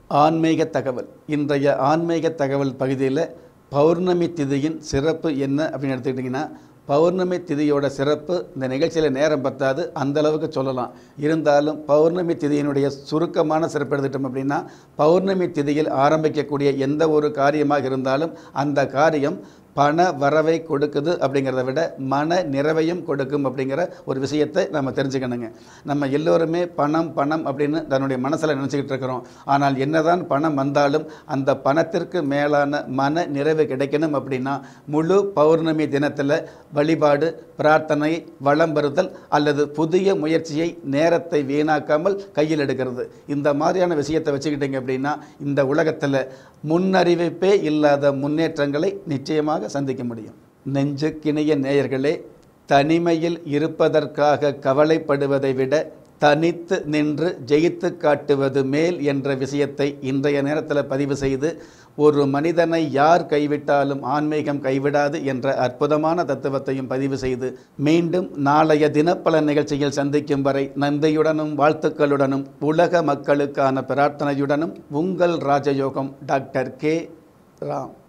ஆன்மீக தகவல் இன்றைய ஆன்மீக தகவல் பகுதியில் பௌர்ணமி திதியின் சிறப்பு என்ன அப்படின்னு எடுத்துக்கிட்டிங்கன்னா பௌர்ணமி திதியோட சிறப்பு இந்த நிகழ்ச்சியில் நேரம் பத்தாது அந்த அளவுக்கு சொல்லலாம் இருந்தாலும் பௌர்ணமி திதியினுடைய சுருக்கமான சிறப்பு எடுத்துட்டோம் அப்படின்னா பௌர்ணமி திதியில் ஆரம்பிக்கக்கூடிய எந்த ஒரு காரியமாக இருந்தாலும் அந்த காரியம் பண வரவை கொடுக்குது அப்படிங்கிறத விட மன நிறைவையும் கொடுக்கும் அப்படிங்கிற ஒரு விஷயத்தை நம்ம தெரிஞ்சுக்கணுங்க நம்ம எல்லோருமே பணம் பணம் அப்படின்னு தன்னுடைய மனசில் நினச்சிக்கிட்டு இருக்கிறோம் ஆனால் என்னதான் பணம் வந்தாலும் அந்த பணத்திற்கு மேலான மன நிறைவு கிடைக்கணும் அப்படின்னா முழு பௌர்ணமி தினத்தில் வழிபாடு பிரார்த்தனை வளம் பெறுதல் அல்லது புதிய முயற்சியை நேரத்தை வீணாக்காமல் கையில் எடுக்கிறது இந்த மாதிரியான விஷயத்தை வச்சுக்கிட்டீங்க அப்படின்னா இந்த உலகத்தில் முன்னறிவிப்பே இல்லாத முன்னேற்றங்களை நிச்சயமாக சந்திக்க முடியும் நெஞ்சுக்கிணைய நேயர்களே தனிமையில் இருப்பதற்காக கவலைப்படுவதை விட தனித்து நின்று ஜெயித்து காட்டுவது மேல் என்ற விஷயத்தை இன்றைய நேரத்தில் பதிவு செய்து ஒரு மனிதனை யார் கைவிட்டாலும் ஆன்மீகம் கைவிடாது என்ற அற்புதமான தத்துவத்தையும் பதிவு செய்து மீண்டும் நாளைய தினப்பல நிகழ்ச்சியில் சந்திக்கும் வரை நன்றியுடனும் வாழ்த்துக்களுடனும் உலக மக்களுக்கான பிரார்த்தனையுடனும் உங்கள் ராஜயோகம் டாக்டர் கே ராம்